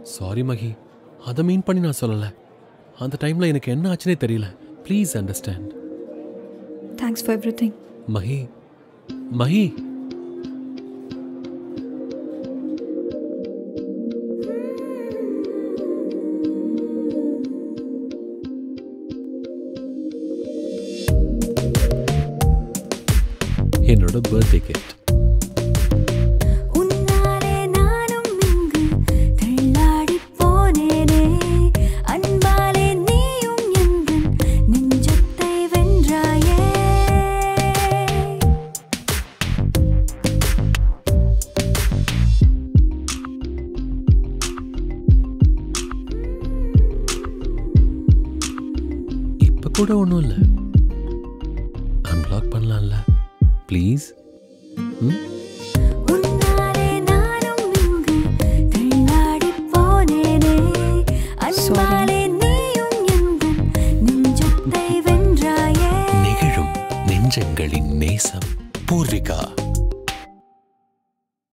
sorry மகி அதை மீன் பண்ணி நான் சொல்லலை அந்த டைமில் எனக்கு என்ன ஆச்சுனே தெரியல please understand thanks for everything Maggie Maggie என்னோட பர்த்டே கிஃப்ட் உன்னாலே நானும் இங்கு தள்ளாடிப் போனேனே அன்பாலே நீயும் எந்தன் நெஞ்சத்தை வென்றாயே இப்போ கூட ஒன்றும் இல்லை அன்பிளாக் பண்ணலாம்ல ப்ளீஸ் ம் உன்னாலே நானும் இங்கு தள்ளாடிப் போனேனே அன்பாலே நீயும் எந்தன் நெஞ்சத்தை வென்றாயே நெகிழும் நெஞ்சங்களின் நேசம் பூர்விகா